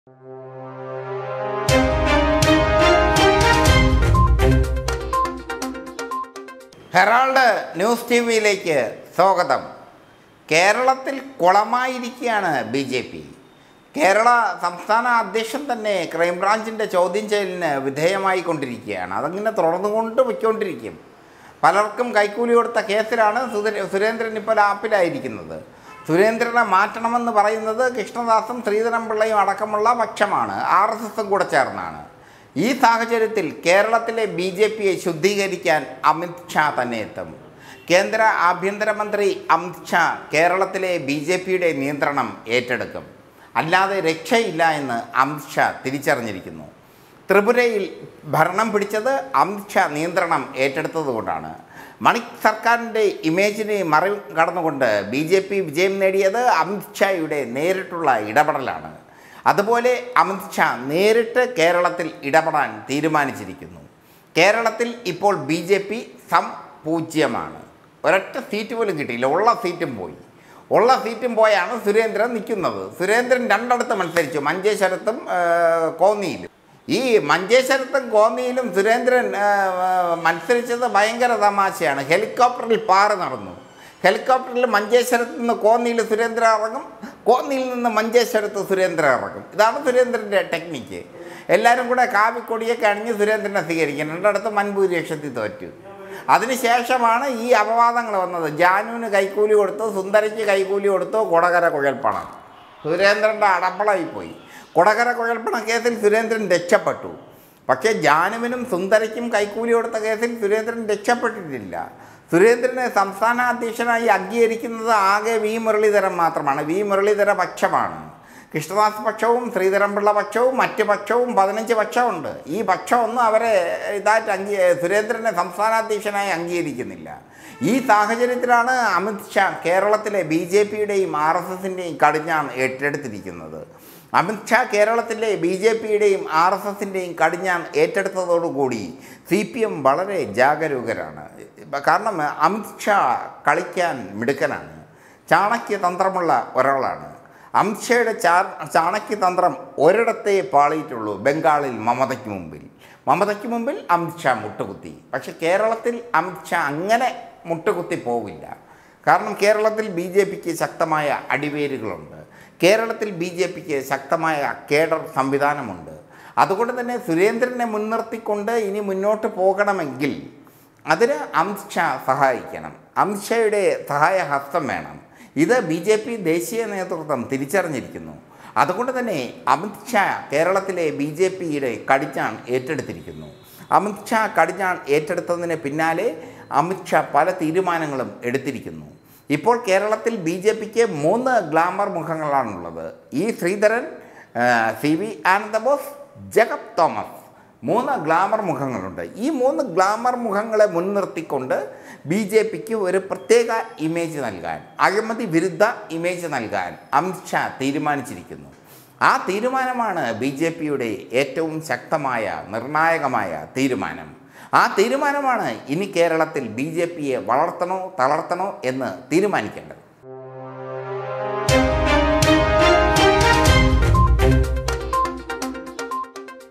Herald news T വിയിലേക്ക് സ്വാഗതം കേരളത്തിൽ കുളമായിരിക്കുകയാണ് ബി ജെ പി കേരള സംസ്ഥാന അധ്യക്ഷൻ തന്നെ ക്രൈംബ്രാഞ്ചിൻ്റെ ചോദ്യം ചെയ്യലിന് വിധേയമായി കൊണ്ടിരിക്കുകയാണ് അതങ്ങനെ തുടർന്നുകൊണ്ട് പൊയ്ക്കൊണ്ടിരിക്കും പലർക്കും കൈക്കൂലി കൊടുത്ത കേസിലാണ് സുധീ- സുരേന്ദ്രൻ ഇപ്പോൾ ആപ്പിലായിരിക്കുന്നത് സുരേന്ദ്രനെ മാറ്റണമെന്ന് പറയുന്നത് കൃഷ്ണദാസും ശ്രീധരൻപിള്ളയും അടക്കമുള്ള പക്ഷമാണ് ആർ എസ് എസും കൂടെ ചേർന്നാണ് ഈ സാഹചര്യത്തിൽ കേരളത്തിലെ ബി ജെ പിയെ ശുദ്ധീകരിക്കാൻ അമിത് ഷാ തന്നെ എത്തും കേന്ദ്ര ആഭ്യന്തരമന്ത്രി അമിത് ഷാ കേരളത്തിലെ ബി ജെ പിയുടെ നിയന്ത്രണം ഏറ്റെടുക്കും അല്ലാതെ രക്ഷയില്ല എന്ന് അമിത് ഷാ തിരിച്ചറിഞ്ഞിരിക്കുന്നു ത്രിപുരയിൽ ഭരണം പിടിച്ചത് അമിത് ഷാ നിയന്ത്രണം ഏറ്റെടുത്തതുകൊണ്ടാണ് മണിക് സർക്കാരിൻ്റെ ഇമേജിനെ മറികടന്നുകൊണ്ട് ബി ജെ പി വിജയം നേടിയത് അമിത് ഷായുടെ നേരിട്ടുള്ള ഇടപെടലാണ് അതുപോലെ അമിത് ഷാ നേരിട്ട് കേരളത്തിൽ ഇടപെടാൻ തീരുമാനിച്ചിരിക്കുന്നു കേരളത്തിൽ ഇപ്പോൾ ബി ജെ പി സംപൂജ്യമാണ് ഒരൊറ്റ സീറ്റ് പോലും കിട്ടിയില്ല ഉള്ള സീറ്റും പോയി ഉള്ള സീറ്റും പോയാണ് സുരേന്ദ്രൻ നിൽക്കുന്നത് സുരേന്ദ്രൻ രണ്ടിടത്ത് മത്സരിച്ചു മഞ്ചേശ്വരത്തും ആ, കോന്നിയിലും ഈ മഞ്ചേശ്വരത്തും കോന്നിയിലും സുരേന്ദ്രൻ ആ, ആ, മത്സരിച്ചത് ഭയങ്കര തമാശയാണ് ഹെലികോപ്റ്ററിൽ പാറ് നടന്നു ഹെലികോപ്റ്ററിൽ മഞ്ചേശ്വരത്ത് നിന്ന് കോന്നിയിൽ സുരേന്ദ്രൻ ഇറങ്ങും കോന്നിയിൽ നിന്ന് മഞ്ചേശ്വരത്ത് സുരേന്ദ്രൻ ഇറങ്ങും ഇതാണ് സുരേന്ദ്രൻ്റെ ടെക്നിക്ക് എല്ലാവരും കൂടെ കാവിക്കൊടിയൊക്കെ അണിഞ്ഞ് സുരേന്ദ്രനെ സ്വീകരിക്കും രണ്ടിടത്ത് മൻഭൂരിപക്ഷത്തിൽ തോറ്റു അതിനുശേഷമാണ് ഈ അപവാദങ്ങൾ വന്നത് ജാനുവിന് കൈക്കൂലി കൊടുത്തു സുന്ദരയ്ക്ക് കൈക്കൂലി കൊടുത്തു കൊടകര കുഴൽപ്പണം സുരേന്ദ്രൻ്റെ അടപ്പളായി പോയി കൊടകര കുഴൽപ്പണ കേസിൽ സുരേന്ദ്രൻ രക്ഷപ്പെട്ടു പക്ഷേ ജാനുവിനും സുന്ദരയ്ക്കും കൈക്കൂലി കൊടുത്ത കേസിൽ സുരേന്ദ്രൻ രക്ഷപ്പെട്ടിട്ടില്ല സുരേന്ദ്രനെ സംസ്ഥാന അധ്യക്ഷനായി അംഗീകരിക്കുന്നത് ആകെ വി മുരളീധരൻ മാത്രമാണ് വി മുരളീധര പക്ഷമാണ് കൃഷ്ണദാസ് പക്ഷവും ശ്രീധരൻപിള്ള പക്ഷവും മറ്റ് പക്ഷവും പതിനഞ്ച് പക്ഷമുണ്ട് ഈ പക്ഷമൊന്നും അവരെ ഇതായിട്ട് അംഗീ സുരേന്ദ്രനെ സംസ്ഥാന അധ്യക്ഷനായി അംഗീകരിക്കുന്നില്ല ഈ സാഹചര്യത്തിലാണ് അമിത് ഷാ കേരളത്തിലെ ബി ജെ പിയുടെയും ആർ എസ് എസിൻ്റെയും കടിഞ്ഞാൺ ഏറ്റെടുത്തിരിക്കുന്നത് അമിത് ഷാ കേരളത്തിലെ ബി ജെ പിയുടെയും ആർ എസ് എസിൻ്റെയും കടിഞ്ഞാൺ ഏറ്റെടുത്തതോടുകൂടി സി പി എം വളരെ ജാഗരൂകരാണ് കാരണം അമിത് ഷാ കളിക്കാൻ മിടുക്കനാണ് ചാണക്യതന്ത്രമുള്ള ഒരാളാണ് അമിത് ഷായുടെ ചാ ചാണക്യതന്ത്രം ഒരിടത്തേ പാളിയിട്ടുള്ളൂ ബംഗാളിൽ മമതയ്ക്ക് മുമ്പിൽ മമതയ്ക്ക് മുമ്പിൽ അമിത് ഷാ മുട്ടുകുത്തി പക്ഷേ കേരളത്തിൽ അമിത് ഷാ അങ്ങനെ മുട്ടുകുത്തി പോവില്ല കാരണം കേരളത്തിൽ ബി ജെ പിക്ക് ശക്തമായ അടിവേരുകളുണ്ട് കേരളത്തിൽ ബി ജെ പിക്ക് ശക്തമായ കേഡർ സംവിധാനമുണ്ട് അതുകൊണ്ട് തന്നെ സുരേന്ദ്രനെ മുൻനിർത്തിക്കൊണ്ട് ഇനി മുന്നോട്ട് പോകണമെങ്കിൽ അതിന് അമിത് ഷാ സഹായിക്കണം അമിത് ഷായുടെ സഹായഹസ്തം വേണം ഇത് ബി ജെ പി ദേശീയ നേതൃത്വം തിരിച്ചറിഞ്ഞിരിക്കുന്നു അതുകൊണ്ട് തന്നെ അമിത് ഷാ കേരളത്തിലെ ബി ജെ പിയുടെ കടിഞ്ഞാൺ ഏറ്റെടുത്തിരിക്കുന്നു അമിത് ഷാ കടിഞ്ഞാൺ ഏറ്റെടുത്തതിന് പിന്നാലെ അമിത് ഷാ പല തീരുമാനങ്ങളും എടുത്തിരിക്കുന്നു ഇപ്പോൾ കേരളത്തിൽ ബി ജെ പിക്ക് മൂന്ന് ഗ്ലാമർ മുഖങ്ങളാണുള്ളത് ഈ ശ്രീധരൻ ആ, C V Anandabose Jagat Thomas മൂന്ന് ഗ്ലാമർ മുഖങ്ങളുണ്ട് ഈ മൂന്ന് ഗ്ലാമർ മുഖങ്ങളെ മുൻനിർത്തിക്കൊണ്ട് ബി ജെ പിക്ക് ഒരു പ്രത്യേക ഇമേജ് നൽകാൻ അഴിമതി വിരുദ്ധ ഇമേജ് നൽകാൻ അമിത് ഷാ തീരുമാനിച്ചിരിക്കുന്നു ആ തീരുമാനമാണ് ബി ജെ പിയുടെ ഏറ്റവും ശക്തമായ നിർണായകമായ തീരുമാനം ആ തീരുമാനമാണ് ഇനി കേരളത്തിൽ ബി ജെ പിയെ വളർത്തണോ തളർത്തണോ എന്ന് തീരുമാനിക്കേണ്ടത്